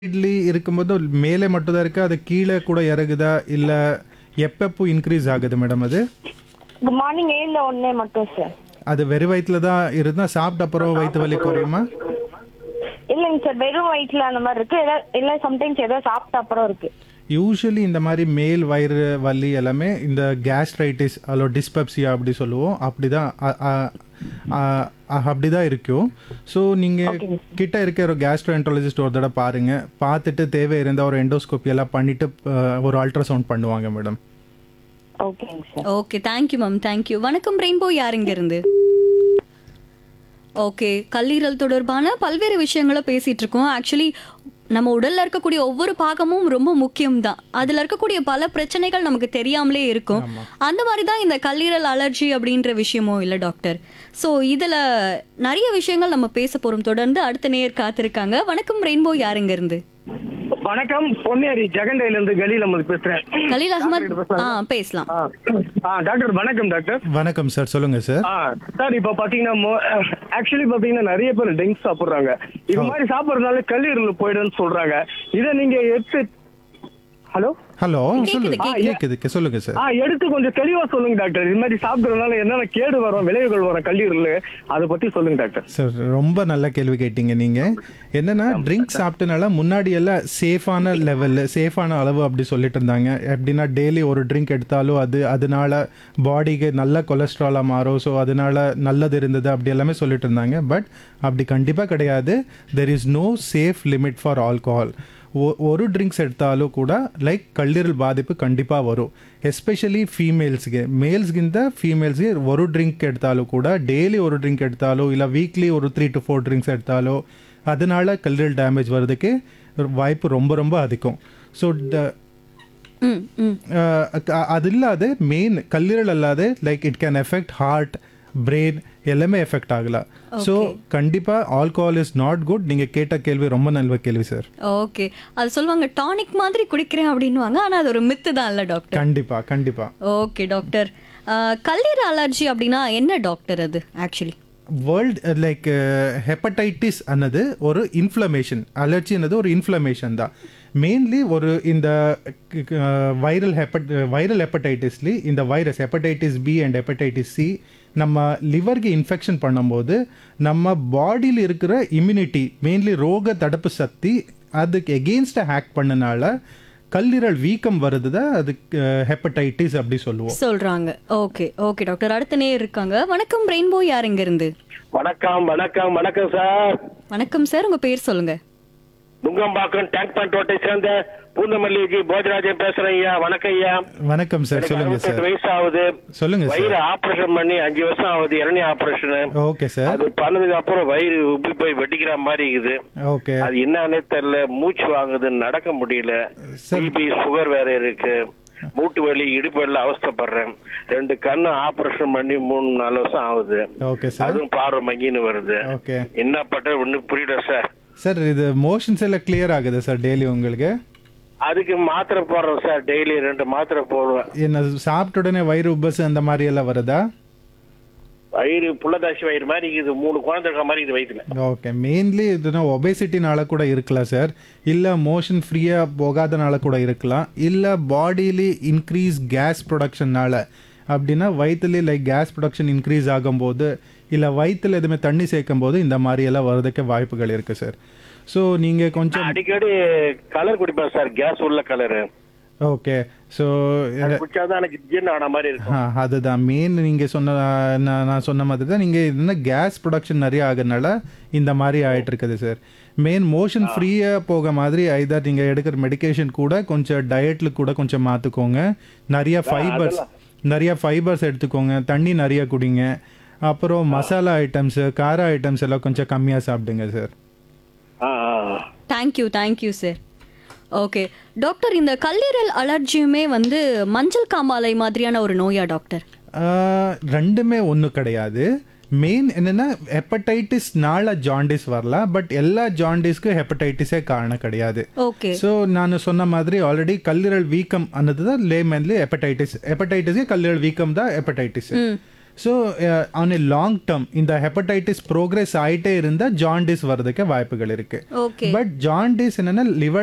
இட்லி இருக்கும்போது மேலே மட்டும் தான் இருக்கு அது கீழே கூட இறங்குதா இல்ல எப்பப்போ இன்க்ரீஸ் ஆகுது மேடம் அது மார்னிங் ஏழுல ஒன்னே மட்டும் சார் அது வெறும் வயிற்றுல தான் இருந்தா சாப்பிட்ட அப்புறம் வயிற்று வலி குறையுமா இல்லைங்க சார் வெறும் வயிற்றுல அந்த மாதிரி இருக்கு இல்ல- இல்ல சம்டைம்ஸ் ஏதோ சாப்பிட்ட அப்புறம் இருக்கு யூஸ்வலி இந்த மாதிரி மேல் வயிறு வலி எல்லாமே இந்த கேஸ்ட்ரைட்டிஸ் அல்லோ டிஸ்பெப்சியா அப்படி சொல்லுவோம் அப்படிதான் அ- அ- அ- அ- அப்படிதான் இருக்கும் ஸோ நீங்கள் கிட்ட இருக்க ஒரு கேஸ்ட்ரோஎன்டாலஜிஸ்ட் ஒரு தடவை பாருங்க பார்த்துட்டு தேவை இருந்தால் ஒரு எண்டோஸ்கோப்பி எல்லாம் பண்ணிட்டு அஹ், ஒரு அல்ட்ராசவுண்ட் பண்ணுவாங்க மேடம் ஓகேங்க sir okay thank you ma'am thank you வணக்கம் ரெயின்போ யாருங்க இருந்து ஓகே கல்லீரல் தொடர்பான பல்வேறு விஷயங்களை பேசிட்டு இருக்கோம் ஆக்சுவலி நம்ம உடல்ல இருக்கக்கூடிய ஒவ்வொரு பாகமும் ரொம்ப முக்கியம் தான் அதுல இருக்கக்கூடிய பல பிரச்சனைகள் நமக்கு தெரியாமலே இருக்கும் அந்த மாதிரி தான் இந்த கல்லீரல் அலர்ஜி அப்படின்ற விஷயமும் இல்லை டாக்டர் ஸோ இதுல நிறைய விஷயங்கள் நம்ம பேச போறோம் தொடர்ந்து அடுத்த நேர் காத்திருக்காங்க வணக்கம் ரெயின்போ யாருங்க இருந்து வணக்கம் பொன்னேரி ஜெகண்டையில இருந்து கலீல் அஹமது பேசுறேன் கலீல் அஹ்மத் ஆ பேசலாம் ஆ, ஆ, டாக்டர் வணக்கம் டாக்டர் வணக்கம் சார் சொல்லுங்க சார் ஆ, சார் இப்ப பாத்தீங்கன்னா ஆக்சுவலி பாத்தீங்கன்னா நிறைய பேர் ட்ரிங்க்ஸ் சாப்பிடுறாங்க இது மாதிரி சாப்பிடுறதுனால கல்லீரல் போயிடும்னு சொல்றாங்க இதை நீங்க எடுத்து ஹலோ ஹலோ கேக்குது, சொல்லுங்க கேக்குது. கேக்குது சொல்லுங்க சார் ஆ எடுத்து கொஞ்சம் தெளிவா சொல்லுங்க டாக்டர் இது மாதிரி சாப்பிடுறதுனால என்னென்ன கேடு வரும் விளைவுகள் வரும் கல்லீரல் அதை பத்தி சொல்லுங்க டாக்டர் சார் ரொம்ப நல்ல கேள்வி கேட்டீங்க நீங்க என்னன்னா ட்ரிங்க் சாப்பிட்டனால முன்னாடி எல்லாம் சேஃபான லெவல்ல சேஃபான அளவு அப்படி சொல்லிட்டு இருந்தாங்க எப்படின்னா டெய்லி ஒரு ட்ரிங்க் எடுத்தாலும் அது அதனால பாடிக்கு நல்ல கொலஸ்ட்ராலாக மாறும் ஸோ அதனால நல்லது இருந்தது அப்படி எல்லாமே சொல்லிட்டு இருந்தாங்க பட் அப்படி கண்டிப்பாக கிடையாது there is no safe limit for alcohol ஒரு ட்ரிங்க்ஸ் எடுத்தாலும் கூட லைக் கல்லீரல் பாதிப்பு கண்டிப்பாக வரும் எஸ்பெஷலி ஃபீமேல்ஸ்ಗೆ ಮೇಲ್ಸ್ಗಿಂತ ಫೀಮೇಲ್ಸ್ಗೆ ஒரு ட்ரிங்க் எடுத்தாலும் கூட டெய்லி ஒரு ட்ரிங்க் எடுத்தாலோ இல்லை வீக்லி ஒரு த்ரீ டு ஃபோர் ட்ரிங்க்ஸ் எடுத்தாலோ அதனால கல்லீரல் டேமேஜ் வர்றதுக்கு வாய்ப்பு ரொம்ப ரொம்ப அதிகம் ஸோ ம் ம் அது இல்லாத மெயின் கல்லீரல் அல்லாத like it can affect heart brain எல்லாமே எஃபெக்ட் ஆகலாம் ஸோ கண்டிப்பாக ஆல்கஹால் இஸ் நாட் குட் நீங்கள் கேட்ட கேள்வி ரொம்ப நல்ல கேள்வி சார் ஓகே அது சொல்லுவாங்க டானிக் மாதிரி குடிக்கிறேன் அப்படின்னுவாங்க ஆனா அது ஒரு மித்து தான் இல்ல டாக்டர் கண்டிப்பாக கண்டிப்பாக ஓகே டாக்டர் அஹ், கல்லீரல் அலர்ஜி அப்படின்னா என்ன டாக்டர் அது ஆக்சுவலி வேர்ல்ட் லைக் ஹெப்படைட்டிஸ் ಅನ್ನೋದು ஒரு இன்ஃப்ளமேஷன் அலர்ஜி ಅನ್ನೋದು ஒரு இன்ஃப்ளமேஷன் தான் மெயின்லி ஒரு இந்த வைரல் ஹெப்பட் வைரல் ஹெப்படைட்டிஸ்லி இந்த virus hepatitis B and hepatitis C நம்ம லிவருக்கு இன்ஃபெக்ஷன் பண்ணும்போது நம்ம பாடியில் இருக்கிற இம்யூனிட்டி மெயின்லி ரோக தடுப்பு சக்தி அதுக்கு எகெயின்ஸ்டாக ஹேக் பண்ணனால கல்லீரல் வீக்கம் வருது தான் அதுக்கு ஹெப்படைட்டிஸ் அப்படி சொல்லுவோம் சொல்றாங்க ஓகே ஓகே டாக்டர் அடுத்த நேர் இருக்காங்க வணக்கம் ரெயின்போ யார் இங்க இருந்து வணக்கம் வணக்கம் வணக்கம் சார் வணக்கம் சார் உங்க பேர் சொல்லுங்க நுங்கம்பாக்கம் டேங்க் பண்ட் ரோட்டை சேர்ந்த பூந்தமல்லிக்கு போஜராஜன் பேசுறேன் ஐயா வணக்கம் ஐயா வணக்கம் சார் எனக்கு சொல்லுங்க 68 சார் வயசு ஆகுது சொல்லுங்க சார் வயிறு ஆபரேஷன் பண்ணி அஞ்சு வருஷம் ஆகுது இரணி ஆபரேஷன் ஓகே சார் அது பண்ணதுக்கு அப்புறம் வயிறு உப்பி போய் வெடிக்கிற மாதிரி இருக்குது ஓகே அது என்னன்னே தெரியல மூச்சு வாங்குது நடக்க முடியல சார். பிபி சுகர் வேற இருக்கு மூட்டு வலி இடுப்பு வலி அவஸ்தைப்படுறேன் ரெண்டு கண்ணு ஆபரேஷன் பண்ணி மூணு நாலு வருஷம் ஆகுது ஓகே சார் அதுவும் பார்வை மங்கின்னு வருது ஓகே என்ன பண்ற ஒன்னும் புரியல சார் சார் இது மோஷன்ஸ் எல்லாம் கிளியர் ஆகுது சார் டெய்லி உங்களுக்கு அதுக்கு மாத்திரை போடுறேன் சார் டெய்லி ரெண்டு மாத்திரை போடுவேன் என்ன சாப்பிட்ட உடனே வயிறு உபஸ் அந்த மாதிரி எல்லாம் வருதா வயிறு புள்ளதாசி வயிறு மாதிரி இது மூணு குழந்தை இருக்க மாதிரி இது வயிற்றுல ஓகே மெயின்லி இதுனா ஒபேசிட்டினால கூட இருக்கலாம் சார் இல்லை மோஷன் ஃப்ரீயாக போகாதனால கூட இருக்கலாம் இல்லை பாடியிலே இன்க்ரீஸ் கேஸ் ப்ரொடக்ஷன்னால அப்படின்னா வயிற்றுலேயே லைக் கேஸ் ப்ரொடக்ஷன் இன்க்ரீஸ் ஆகும்போது இல்லை வயிற்றுல எதுவுமே தண்ணி சேர்க்கும் போது இந்த மாதிரி எல்லாம் வர்றதுக்கு வாய்ப்புகள் இருக்குது சார் ஸோ நீங்கள் கொஞ்சம் அடிக்கடி கலர் குடிப்பேன் சார் கேஸ் உள்ள கலரு ஓகே ஸோ குடிச்சாதான் எனக்கு ஜின் ஆன மாதிரி இருக்கும் ஆ அதுதான் மெயின் நீங்கள் சொன்ன நான் நான் சொன்ன மாதிரி தான் நீங்கள் என்ன கேஸ் ப்ரொடக்ஷன் நிறைய ஆகுறதுனால இந்த மாதிரி ஆயிட்டு இருக்குது சார் மெயின் மோஷன் ஃப்ரீயாக போக மாதிரி ஐதர் நீங்கள் எடுக்கிற மெடிகேஷன் கூட கொஞ்சம் டயட்டில் கூட கொஞ்சம் மாற்றிக்கோங்க நிறைய ஃபைபர்ஸ் நிறைய ஃபைபர்ஸ் எடுத்துக்கோங்க தண்ணி நிறைய குடிங்க அப்புறம் மசாலா ஐட்டம்ஸு கார ஐட்டம்ஸ் எல்லாம் கொஞ்சம் கம்மியாக சாப்பிடுங்க சார் ஆ, ஆ. Thank you thank you sir okay doctor இந்த கல்லீரல் அலர்ஜியுமே வந்து மஞ்சள் காமாலை மாதிரியான ஒரு நோயா டாக்டர் ஆஹ், ரெண்டுமே ஒன்றும் கிடையாது மெயின் என்னன்னா ஹெப்படைட்டிஸ்னால ஜாண்டிஸ் வரலாம் பட் எல்லா ஜாண்டிஸ்க்கு ஹெப்படைட்டிஸே காரணம் கிடையாது ஓகே ஸோ நான் சொன்ன மாதிரி ஆல்ரெடி கல்லீரல் வீக்கம் ಅನ್ನೋದು தான் லேமேன்லி ஹெப்படைட்டிஸ் ஹெப்படைட்டிஸ்ಗೆ கல்லீரல் வீக்கம் தான் hepatitis so on a long term இந்த ஹெப்படைட்டிஸ் ப்ரோக்ரஸ் ஆயிட்டே இருந்தால் ஜாண்டிஸ் வர்றதுக்கு வாய்ப்புகள் இருக்கு ஓகே பட் ஜாண்டிஸ் என்னன்னா லிவர்